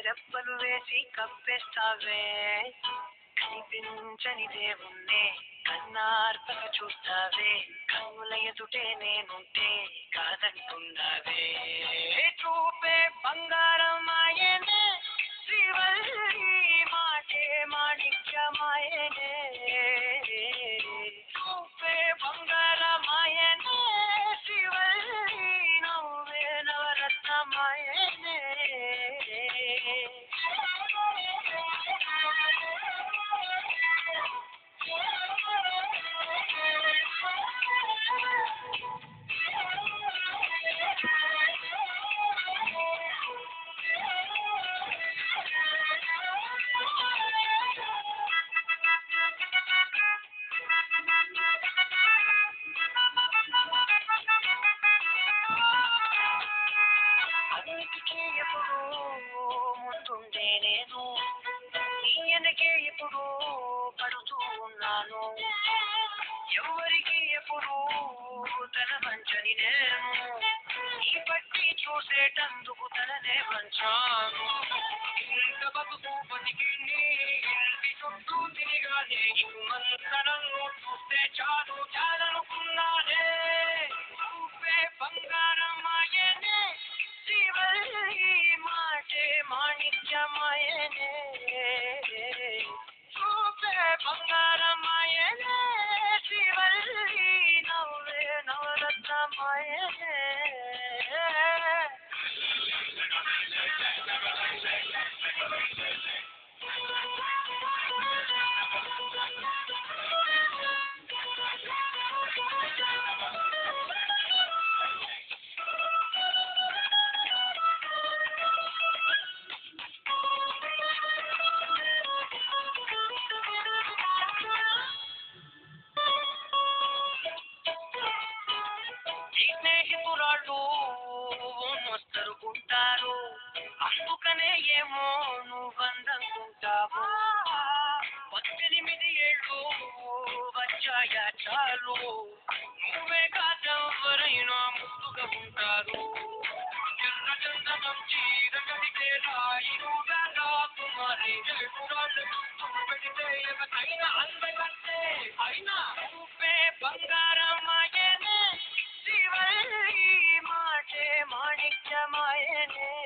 రెప్పలు వేసి కప్పేస్తావే కనిపించని దేవుణ్ణే కన్నార్పక చూస్తావే కన్నుల ఎదుటే నేనుంటే కాదంటున్నావే చూపే బంగారం ఆయనే శ్రీవల్లి మాటే మాణిక్యమాయనే చూపే బంగారమాయనే శ్రీవల్లి నవ్వే నవరత్నమాయనే అన్నిటికీ ఎప్పుడు ముందుండే నేను ఈయనకే ఎప్పుడు పడుతూ ఉన్నాను ఎవరికి ఎప్పుడు తల వంచని నేను ఈ బట్టి చూసేటందుకు తలనే వంచాను ఇంత బతుకు బతికి నీ ఇంటి చుట్టూ తిరిగానే ఇమ్మంతనంలో చూస్తే చాలు చాలనుకున్నానే చూపే బంగారం ఆయనే శ్రీవల్లి మాటే మాణిక్యమాయనే చూపే బంగారమాయనే శ్రీవల్లి నవ్వే నవరత్నమాయనే ఈ స్నేహితురాళ్ళు మస్తరుకుంటారు అందుకనే ఏమో నువ్వందనుకుంటావు పద్దెనిమిది ఏళ్ళు వచ్చాయా చాలు నువ్వే కాదెవరైనా ముద్దుగా ఉంటారు ఎర్ర చందనం చీర కడితే రాయి నువ్వే రాకుమారి ఎదురాళ్ళు చుట్టూ పెడితే ఎవరైనా అందగంటే అయినా నువ్వే బంగారమాయనే శివల్లి మాటే మాణిక్యమాయనే